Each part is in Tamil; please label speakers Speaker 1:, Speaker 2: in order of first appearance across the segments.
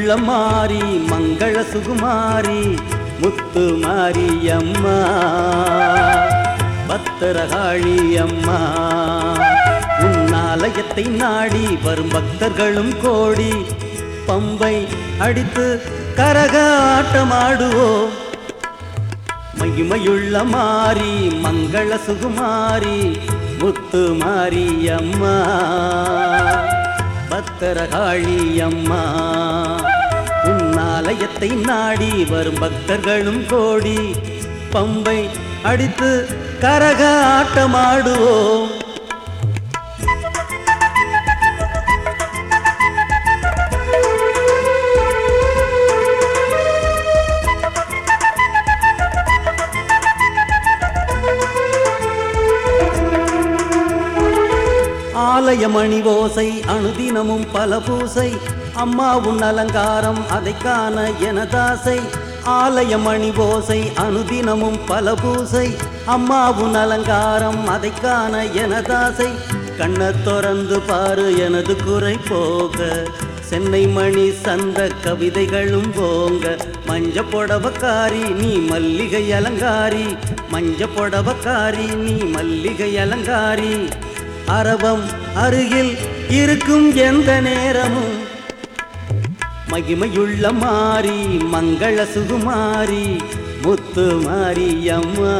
Speaker 1: மகிமையுள்ள மாறி மங்கள சுகுமாரி முத்து மாரியம்மா பத்திரகாளி அம்மா உன்னாலயத்தை நாடி வரும் பக்தர்களும் கோடி பம்பை அடித்து கரக ஆட்டமாடுவோம் மகிமையுள்ள மாறி மங்கள சுகுமாரி முத்து மாரியம்மா பத்திரகாளி அம்மா உன்னாலயத்தை நாடி வரும் பக்தர்களும் கோடி பம்பை அடித்து கரக ஆட்டமாடுவோம் ஆலய மணி ஓசை அனுதினமும் பல பூசை அம்மா உன் அலங்காரம் அதை காண எனதாசை ஆலய மணி ஓசை அனுதினமும் பல பூசை அம்மா உன் அலங்காரம் அதை காண எனதாசை கண்ணை திறந்து பாரு எனது குறை போக சென்னை மணி சந்த கவிதைகளும் போங்க மஞ்ச புடவக்காரி நீ மல்லிகை அலங்காரி மஞ்ச புடவக்காரி நீ மல்லிகை அலங்காரி அரவம் அருகில் இருக்கும் எந்த நேரமும் மகிமையுள்ள மாறி மங்கள சுகுமாரி முத்து மாரி அம்மா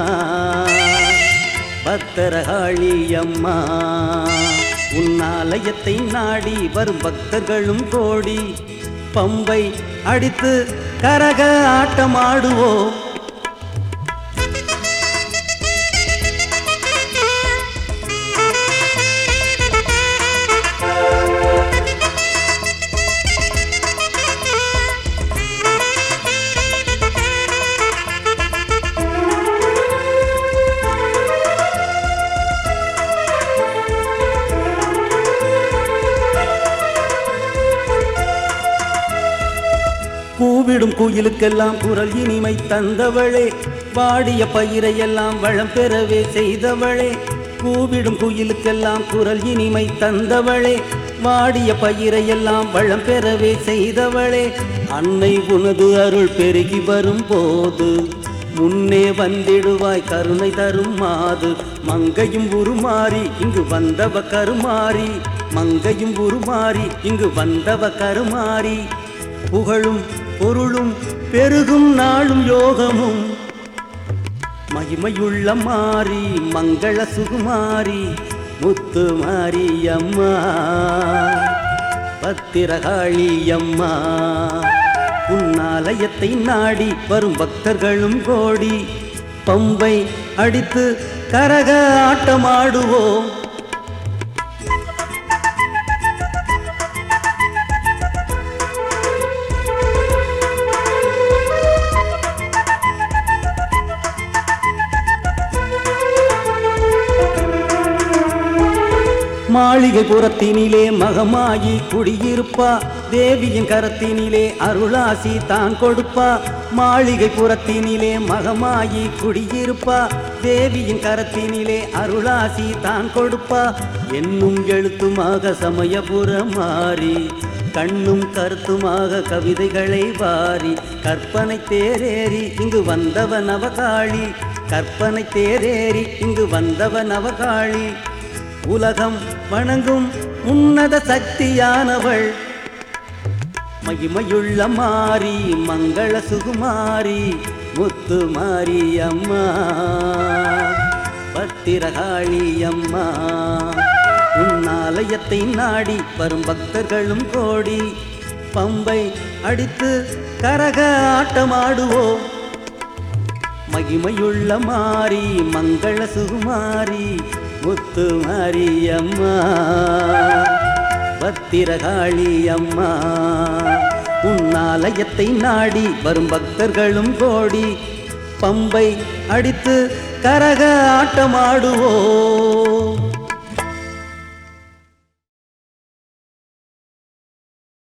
Speaker 1: பத்திரகாளி அம்மா உன்னாலயத்தை நாடி வரும் பக்தர்களும் கோடி பம்பை அடித்து கரக ஆட்டமாடுவோம் கூவிடும் குயிலுக்கெல்லாம் குரல் இனிமை தந்தவளே வாடிய பயிரை எல்லாம் வளம் பெறவே செய்தவளே கூவிடும் குயிலுக்கெல்லாம் குரல் இனிமை தந்தவளே வாடிய பயிரை எல்லாம் வளம் பெறவே செய்தவளே அன்னை உனது அருள் பெருகி வரும் போது முன்னே வந்திடுவாய் கருணை தரும் மாது மங்கையும் உருமாறி இங்கு வந்தவ கருமாறி மங்கையும் உருமாறி இங்கு வந்தவ கருமாறி புகழும் பொருளும் பெருகும் நாளும் யோகமும் மகிமையுள்ள மாறி மங்கள சுகுமாரி முத்து மாரி அம்மா பத்திரகாளி அம்மா உன்னாலயத்தை நாடி வரும் பக்தர்களும் கோடி பம்பை அடித்து கரக ஆட்டமாடுவோம் மாளிகை புறத்தினிலே மகமாயி குடியிருப்பா தேவியின் கரத்தினிலே அருளாசி தான் கொடுப்பா மாளிகை புறத்தினிலே மகமாயி குடியிருப்பா தேவியின் கரத்தினிலே அருளாசி தான் கொடுப்பா என்னும் எழுத்துமாக சமயபுரம் மாறி கண்ணும் கருத்துமாக கவிதைகளை வாரி கற்பனை தேரேறி இங்கு வந்தவன் அவகாளி கற்பனை தேரேறி இங்கு வந்தவன் அவகாளி உலகம் வணங்கும் உன்னத சக்தியானவள் மகிமையுள்ள மாறி மங்கள சுகுமாரி முத்து மாரி அம்மா பத்திரகாளி அம்மா உன்னாலயத்தை நாடி வரும் பக்தர்களும் கோடி பம்பை அடித்து கரக ஆட்டமாடுவோம் மகிமையுள்ள மாறி மங்கள சுகுமாரி முத்து மாரி அம்மா பத்திரகாளி அம்மா உன்னாலயத்தை நாடி வரும் பக்தர்களும் கோடி பம்பை அடித்து கரக ஆட்டமாடுவோம்